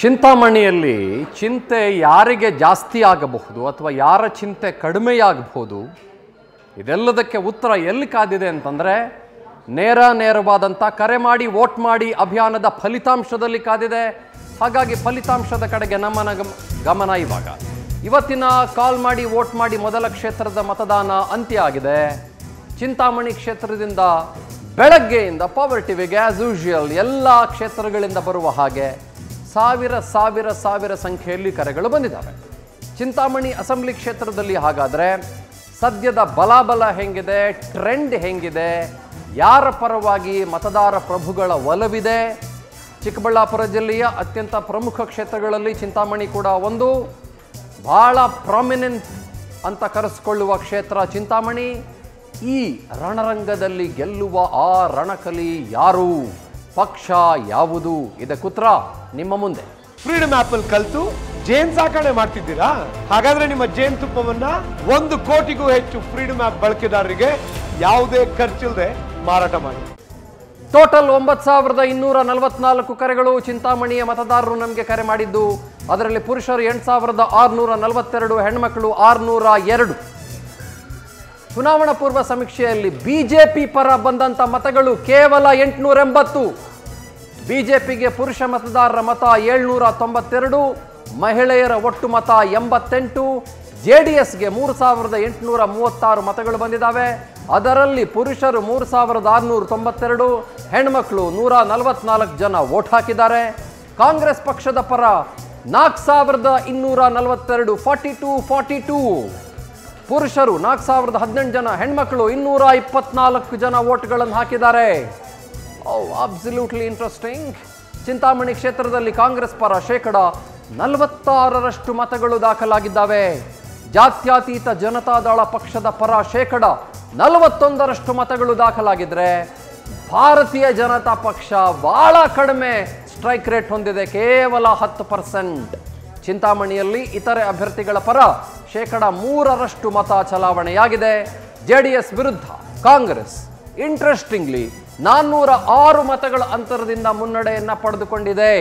ಚಿಂತಾಮಣಿಯಲ್ಲಿ ಚಿಂತೆ ಯಾರಿಗೆ ಜಾಸ್ತಿ ಆಗಬಹುದು ಅಥವಾ ಯಾರ ಚಿಂತೆ ಕಡಿಮೆಯಾಗಬಹುದು ಇದೆಲ್ಲದಕ್ಕೆ ಉತ್ತರ ಎಲ್ಲಿ ಕಾದಿದೆ ಅಂತಂದರೆ ನೇರ ನೇರವಾದಂಥ ಕರೆ ಮಾಡಿ ವೋಟ್ ಮಾಡಿ ಅಭಿಯಾನದ ಫಲಿತಾಂಶದಲ್ಲಿ ಕಾದಿದೆ ಹಾಗಾಗಿ ಫಲಿತಾಂಶದ ಕಡೆಗೆ ನಮ್ಮನ ಗಮ- ಗಮನ ಇವಾಗ ಇವತ್ತಿನ ಕಾಲ್ ಮಾಡಿ ವೋಟ್ ಮಾಡಿ ಮೊದಲ ಕ್ಷೇತ್ರದ ಮತದಾನ ಅಂತ್ಯ ಆಗಿದೆ ಚಿಂತಾಮಣಿ ಕ್ಷೇತ್ರದಿಂದ ಬೆಳಗ್ಗೆಯಿಂದ ಪವರ್ ಟಿವಿಗೆ ಆಸ್ ಯೂಶುವಲ್ ಎಲ್ಲ ಕ್ಷೇತ್ರಗಳಿಂದ ಬರುವ ಹಾಗೆ ಸಾವಿರ ಸಾವಿರ ಸಾವಿರ ಸಂಖ್ಯೆಯಲ್ಲಿ ಕರೆಗಳು ಬಂದಿದ್ದಾವೆ ಚಿಂತಾಮಣಿ ಅಸೆಂಬ್ಲಿ ಕ್ಷೇತ್ರದಲ್ಲಿ ಹಾಗಾದರೆ ಸದ್ಯದ ಬಲಾಬಲ ಹೆಂಗಿದೆ ಟ್ರೆಂಡ್ ಹೆಂಗಿದೆ ಯಾರ ಪರವಾಗಿ ಮತದಾರ ಪ್ರಭುಗಳ ಒಲವಿದೆ ಚಿಕ್ಕಬಳ್ಳಾಪುರ ಜಿಲ್ಲೆಯ ಅತ್ಯಂತ ಪ್ರಮುಖ ಕ್ಷೇತ್ರಗಳಲ್ಲಿ ಚಿಂತಾಮಣಿ ಕೂಡ ಒಂದು ಬಹಳ ಪ್ರಾಮಿನೆಂಟ್ ಅಂತ ಕರೆಸಿಕೊಳ್ಳುವ ಕ್ಷೇತ್ರ ಚಿಂತಾಮಣಿ ಈ ರಣರಂಗದಲ್ಲಿ ಗೆಲ್ಲುವ ಆ ರಣಕಲಿ ಯಾರು ಪಕ್ಷ ಯಾವುದು ಇದಕ್ಕುತ್ರ ನಿಮ್ಮ ಮುಂದೆ ಫ್ರೀಡಮ್ ಆಪ್ ಅಲ್ಲಿ ಕಲ್ತು ಜೇನ್ ಸಾಕಣೆ ಮಾಡ್ತಿದ್ದೀರಾ ಹಾಗಾದ್ರೆ ನಿಮ್ಮ ಜೇನ್ ತುಪ್ಪವನ್ನ ಒಂದು ಕೋಟಿಗೂ ಹೆಚ್ಚು ಫ್ರೀಡಮ್ ಆಪ್ ಬಳಕೆದಾರರಿಗೆ ಯಾವುದೇ ಖರ್ಚಿಲ್ಲದೆ ಮಾರಾಟ ಮಾಡಿ ಟೋಟಲ್ ಒಂಬತ್ತು ಸಾವಿರದ ಇನ್ನೂರ ನಲವತ್ನಾಲ್ಕು ಕರೆಗಳು ಚಿಂತಾಮಣಿಯ ಮತದಾರರು ನಮಗೆ ಕರೆ ಮಾಡಿದ್ದು ಅದರಲ್ಲಿ ಪುರುಷರು ಎಂಟು ಸಾವಿರದ ಆರುನೂರ ನಲವತ್ತೆರಡು ಹೆಣ್ಮಕ್ಳು ಆರುನೂರ ಎರಡು ಚುನಾವಣಾ ಪೂರ್ವ ಸಮೀಕ್ಷೆಯಲ್ಲಿ ಬಿಜೆಪಿ ಪರ ಬಂದಂಥ ಮತಗಳು ಕೇವಲ ಎಂಟುನೂರ ಎಂಬತ್ತು ಬಿಜೆಪಿಗೆ ಪುರುಷ ಮತದಾರರ ಮತ ಏಳ್ನೂರ ತೊಂಬತ್ತೆರಡು ಮಹಿಳೆಯರ ಒಟ್ಟು ಮತ ಎಂಬತ್ತೆಂಟು ಜೆ ಡಿ ಎಸ್ಗೆ ಮೂರು ಸಾವಿರದ ಎಂಟುನೂರ ಮೂವತ್ತಾರು ಮತಗಳು ಬಂದಿದ್ದಾವೆ ಅದರಲ್ಲಿ ಪುರುಷರು ಮೂರು ಸಾವಿರದ ಆರುನೂರ ತೊಂಬತ್ತೆರಡು ಹೆಣ್ಮಕ್ಳು ನೂರ ನಲವತ್ನಾಲ್ಕು ಜನ ವೋಟ್ ಹಾಕಿದ್ದಾರೆ ಕಾಂಗ್ರೆಸ್ ಪಕ್ಷದ ಪರ ನಾಲ್ಕು ಸಾವಿರದ ಇನ್ನೂರ ನಲವತ್ತೆರಡು ಫಾರ್ಟಿ ಟು ಫಾರ್ಟಿ ಟೂ ಪುರುಷರು ನಾಲ್ಕು ಸಾವಿರದ ಹದಿನೆಂಟು ಜನ ಹೆಣ್ಮಕ್ಳು ಇನ್ನೂರ ಇಪ್ಪತ್ನಾಲ್ಕು ಜನ ವೋಟ್ಗಳನ್ನು ಹಾಕಿದ್ದಾರೆ ಓ ಅಬ್ಸಲ್ಯೂಟ್ಲಿ ಇಂಟ್ರೆಸ್ಟಿಂಗ್ ಚಿಂತಾಮಣಿ ಕ್ಷೇತ್ರದಲ್ಲಿ ಕಾಂಗ್ರೆಸ್ ಪರ ಶೇಕಡ ನಲವತ್ತಾರರಷ್ಟು ಮತಗಳು ದಾಖಲಾಗಿದ್ದಾವೆ ಜಾತ್ಯತೀತ ಜನತಾದಳ ಪಕ್ಷದ ಪರ ಶೇಕಡ ನಲವತ್ತೊಂದರಷ್ಟು ಮತಗಳು ದಾಖಲಾಗಿದ್ರೆ ಭಾರತೀಯ ಜನತಾ ಪಕ್ಷ ಬಹಳ ಕಡಿಮೆ ಸ್ಟ್ರೈಕ್ ರೇಟ್ ಹೊಂದಿದೆ ಕೇವಲ ಹತ್ತು ಪರ್ಸೆಂಟ್ ಚಿಂತಾಮಣಿಯಲ್ಲಿ ಇತರೆ ಅಭ್ಯರ್ಥಿಗಳ ಪರ ಶೇಕಡ ಮೂರರಷ್ಟು ಮತ ಚಲಾವಣೆಯಾಗಿದೆ ಜೆಡಿಎಸ್ ವಿರುದ್ಧ ಕಾಂಗ್ರೆಸ್ ಇಂಟ್ರೆಸ್ಟಿಂಗ್ಲಿ ನಾನ್ನೂರ ಆರು ಮತಗಳ ಅಂತರದಿಂದ ಮುನ್ನಡೆಯನ್ನ ಪಡೆದುಕೊಂಡಿದೆ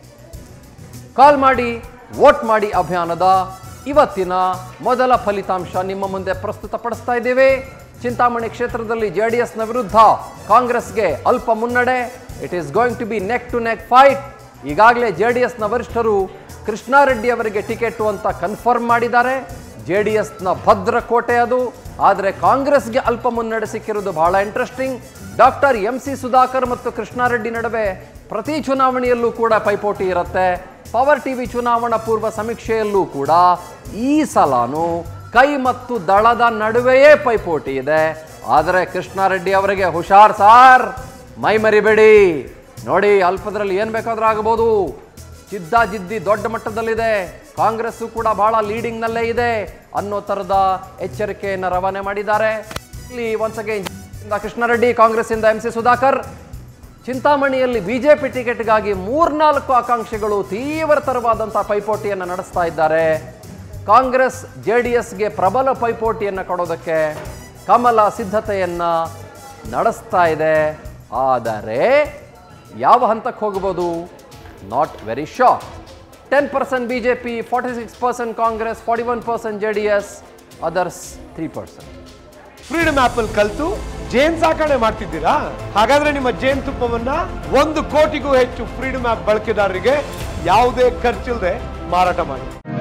ಕಾಲ್ ಮಾಡಿ ವೋಟ್ ಮಾಡಿ ಅಭಿಯಾನದ ಇವತ್ತಿನ ಮೊದಲ ಫಲಿತಾಂಶ ನಿಮ್ಮ ಮುಂದೆ ಪ್ರಸ್ತುತಪಡಿಸ್ತಾ ಇದ್ದೇವೆ ಚಿಂತಾಮಣಿ ಕ್ಷೇತ್ರದಲ್ಲಿ ಜೆಡಿಎಸ್ನ ವಿರುದ್ಧ ಕಾಂಗ್ರೆಸ್ಗೆ ಅಲ್ಪ ಮುನ್ನಡೆ it is going to be neck to neck fight ಈಗಾಗಲೇ ಜೆ ಡಿ ಎಸ್ನ ವರಿಷ್ಠರು ಕೃಷ್ಣಾರೆಡ್ಡಿ ಅವರಿಗೆ ಟಿಕೆಟ್ ಅಂತ ಕನ್ಫರ್ಮ್ ಮಾಡಿದ್ದಾರೆ ಜೆ ಡಿ ಎಸ್ನ ಭದ್ರಕೋಟೆ ಅದು ಆದರೆ ಕಾಂಗ್ರೆಸ್ಗೆ ಅಲ್ಪ ಮುನ್ನಡೆ ಸಿಕ್ಕಿರೋದು ಬಹಳ interesting doctor M C Sudhakar ಮತ್ತು ಕೃಷ್ಣಾರೆಡ್ಡಿ ನಡುವೆ ಪ್ರತಿ ಚುನಾವಣೆಯಲ್ಲೂ ಕೂಡ ಪೈಪೋಟಿ ಇರುತ್ತೆ ಪವರ್ ಟಿವಿ ಚುನಾವಣಾ ಪೂರ್ವ ಸಮೀಕ್ಷೆಯಲ್ಲೂ ಕೂಡ ಈ ಸಲಾನು ಕೈ ಮತ್ತು ದಳದ ನಡುವೆಯೇ ಪೈಪೋಟಿ ಇದೆ ಆದರೆ ಕೃಷ್ಣಾರೆಡ್ಡಿ ಅವರಿಗೆ ಹುಷಾರ್ ಸಾರ್ ಮೈ ಮರಿಬೇಡಿ ನೋಡಿ ಅಲ್ಪದ್ರಲ್ಲಿ ಏನು ಬೇಕಾದ್ರೂ ಆಗಬಹುದು ಜಿದ್ದಿ ದೊಡ್ಡ ಮಟ್ಟದಲ್ಲಿದೆ ಕಾಂಗ್ರೆಸ್ಸು ಕೂಡ ಬಹಳ ಲೀಡಿಂಗ್ನಲ್ಲೇ ಇದೆ ಅನ್ನೋ ಥರದ ಎಚ್ಚರಿಕೆಯನ್ನು ರವಾನೆ ಮಾಡಿದ್ದಾರೆ ಇಲ್ಲಿ ಒನ್ಸ್ ಅಗೇನ್ ಕೃಷ್ಣಾರೆಡ್ಡಿ ಕಾಂಗ್ರೆಸ್ಸಿಂದ ಎಂ ಸಿ ಸುಧಾಕರ್ ಚಿಂತಾಮಣಿಯಲ್ಲಿ ಬಿಜೆಪಿ ಟಿಕೆಟ್ಗಾಗಿ ಮೂರ್ನಾಲ್ಕು ಆಕಾಂಕ್ಷಿಗಳು ತೀವ್ರತರವಾದಂಥ ಪೈಪೋಟಿಯನ್ನು ನಡೆಸ್ತಾ ಇದ್ದಾರೆ ಕಾಂಗ್ರೆಸ್ ಜೆ ಡಿ ಎಸ್ಗೆ ಪ್ರಬಲ ಪೈಪೋಟಿಯನ್ನು ಕೊಡೋದಕ್ಕೆ ಕಮಲ ಸಿದ್ಧತೆಯನ್ನು ನಡೆಸ್ತಾ ಇದೆ ಆದರೆ ಯಾವ ಹಂತಕ್ಕೆ ಹೋಗ್ಬೋದು not very sure ten percent B J P forty six percent Congress forty one percent J D S others three percent freedom ಆಪ್ ಅಲ್ಲಿ ಕಲ್ತು ಜೇನ್ ಸಾಕಣೆ ಮಾಡ್ತಿದ್ದೀರಾ ಹಾಗಾದ್ರೆ ನಿಮ್ಮ ಜೇನ್ ತುಪ್ಪವನ್ನ ಒಂದು ಕೋಟಿಗೂ ಹೆಚ್ಚು ಫ್ರೀಡಮ್ ಆಪ್ ಬಳಕೆದಾರರಿಗೆ ಯಾವುದೇ ಖರ್ಚಿಲ್ಲದೆ ಮಾರಾಟ ಮಾಡಿ